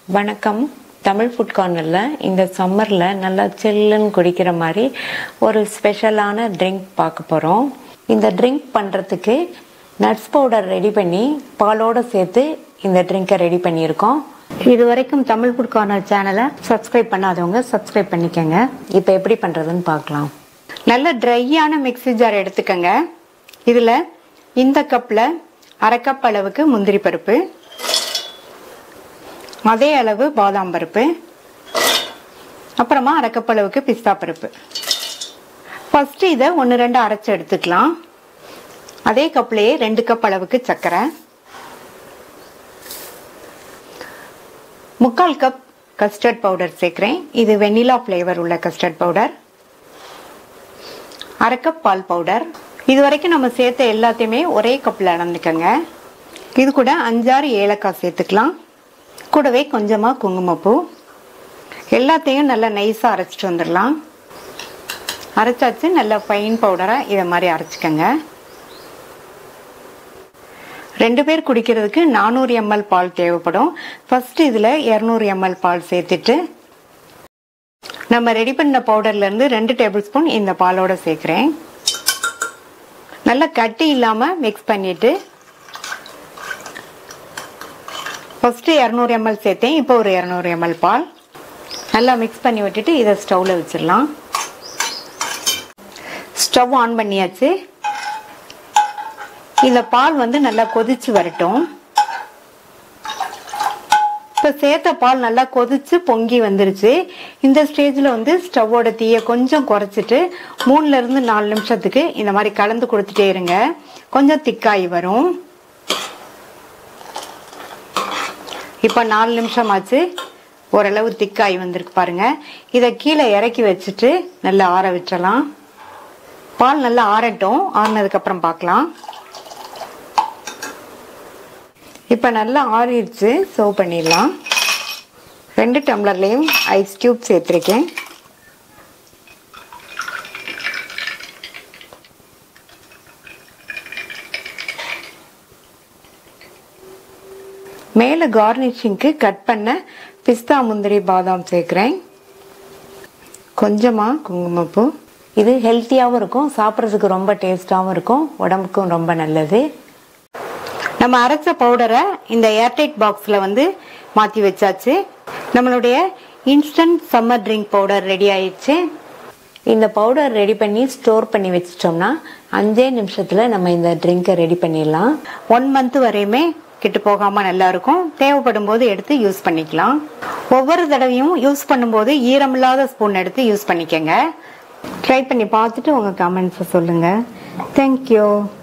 வணக்கம் தமிழ் ஃபுட் கார்னரில் இந்த சம்மரில் நல்லா சில்லுன்னு குடிக்கிற மாதிரி ஒரு ஸ்பெஷலான ட்ரிங்க் பார்க்க போகிறோம் இந்த ட்ரிங்க் பண்ணுறதுக்கு நட்ஸ் பவுடர் ரெடி பண்ணி பாலோடு சேர்த்து இந்த ட்ரிங்கை ரெடி பண்ணியிருக்கோம் இது வரைக்கும் தமிழ் ஃபுட் கார்னர் சேனலை சப்ஸ்கிரைப் பண்ணாதவங்க சப்ஸ்கிரைப் பண்ணிக்கங்க இப்போ எப்படி பண்ணுறதுன்னு பார்க்கலாம் நல்ல ட்ரையான மிக்ஸி ஜார் எடுத்துக்கங்க இதில் இந்த கப்பில் அரை கப் அளவுக்கு முந்திரி பருப்பு அதே அளவு பாதாம் பருப்பு அப்புறமா அரை கப் அளவுக்கு பிஸ்தா பருப்பு ஃபர்ஸ்ட் இதை ஒன்று ரெண்டு அரைச்சு எடுத்துக்கலாம் அதே கப்லேயே ரெண்டு கப் அளவுக்கு சர்க்கரை முக்கால் கப் கஸ்டர்ட் பவுடர் சேர்க்குறேன் இது வெண்ணிலா ஃப்ளேவர் உள்ள கஸ்டர்ட் பவுடர் அரை கப் பால் பவுடர் இது வரைக்கும் நம்ம சேர்த்த எல்லாத்தையுமே ஒரே கப்பில் அளந்துக்கங்க இது கூட அஞ்சாறு ஏலக்காய் சேர்த்துக்கலாம் கூடவே கொஞ்சமாக குங்குமப்பூ எல்லாத்தையும் நல்லா நைஸாக அரைச்சிட்டு வந்துடலாம் அரைச்சாச்சு நல்லா ஃபைன் பவுடராக இதை மாதிரி அரைச்சிக்கங்க ரெண்டு பேர் குடிக்கிறதுக்கு நானூறு எம்எல் பால் தேவைப்படும் ஃபர்ஸ்ட் இதில் இரநூறு எம்எல் பால் சேர்த்துட்டு நம்ம ரெடி பண்ண பவுடர்ல இருந்து ரெண்டு டேபிள் ஸ்பூன் இந்த பாலோட சேர்க்குறேன் நல்லா கட்டி இல்லாம மிக்ஸ் பண்ணிட்டு ஃபர்ஸ்ட் இரநூறு எம்எல் சேர்த்தேன் இப்போ ஒரு இரநூறு எம்எல் பால் நல்லா மிக்ஸ் பண்ணி விட்டுட்டு இதை ஸ்டவ்ல வச்சிடலாம் ஸ்டவ் ஆன் பண்ணியாச்சு இந்த பால் வந்து நல்லா கொதிச்சு வரட்டும் இப்போ சேர்த்த பால் நல்லா கொதிச்சு பொங்கி வந்துருச்சு இந்த ஸ்டேஜில் வந்து ஸ்டவ்வோட தீயை கொஞ்சம் குறைச்சிட்டு மூணுல இருந்து நாலு நிமிஷத்துக்கு இந்த மாதிரி கலந்து கொடுத்துட்டே இருங்க கொஞ்சம் திக்காய் வரும் இப்போ நாலு நிமிஷம் ஆச்சு ஓரளவு திக்காய் வந்திருக்கு பாருங்க இதை கீழே இறக்கி வச்சுட்டு நல்லா ஆற விட்டுறலாம் பால் நல்லா ஆறட்டும் ஆறினதுக்கு அப்புறம் பார்க்கலாம் இப்போ நல்லா ஆறிடுச்சு சர்வ் பண்ணிடலாம் ரெண்டு டம்ளர்லேயும் ஐஸ் கியூப் சேர்த்துருக்கேன் மேலே கார்னிஷிங்க்கு கட் பண்ண பிஸ்தா முந்திரி பாதாம் சேர்க்குறேன் கொஞ்சமாக குங்குமப்பூ இது ஹெல்த்தியாகவும் இருக்கும் சாப்பிட்றதுக்கு ரொம்ப டேஸ்டாகவும் இருக்கும் உடம்புக்கும் ரொம்ப நல்லது நம்ம அரைச்ச பவுடரை இந்த ஏர்டைட் பாக்ஸில் வந்து மாற்றி வச்சாச்சு நம்மளுடைய instant summer drink powder ready ஆயிடுச்சு இந்த பவுடர் ரெடி பண்ணி ஸ்டோர் பண்ணி வச்சிட்டோம்னா அஞ்சே நிமிஷத்தில் நம்ம இந்த ட்ரிங்கை ரெடி பண்ணிடலாம் ஒன் மந்த் வரையுமே கெட்டு போகாம நல்லா இருக்கும் தேவைப்படும் போது எடுத்து யூஸ் பண்ணிக்கலாம் ஒவ்வொரு தடவையும் யூஸ் பண்ணும்போது ஈரமில்லாத ஸ்பூன் எடுத்து யூஸ் பண்ணிக்கங்க ட்ரை பண்ணி பார்த்துட்டு உங்க கமெண்ட்ஸை சொல்லுங்க தேங்க்யூ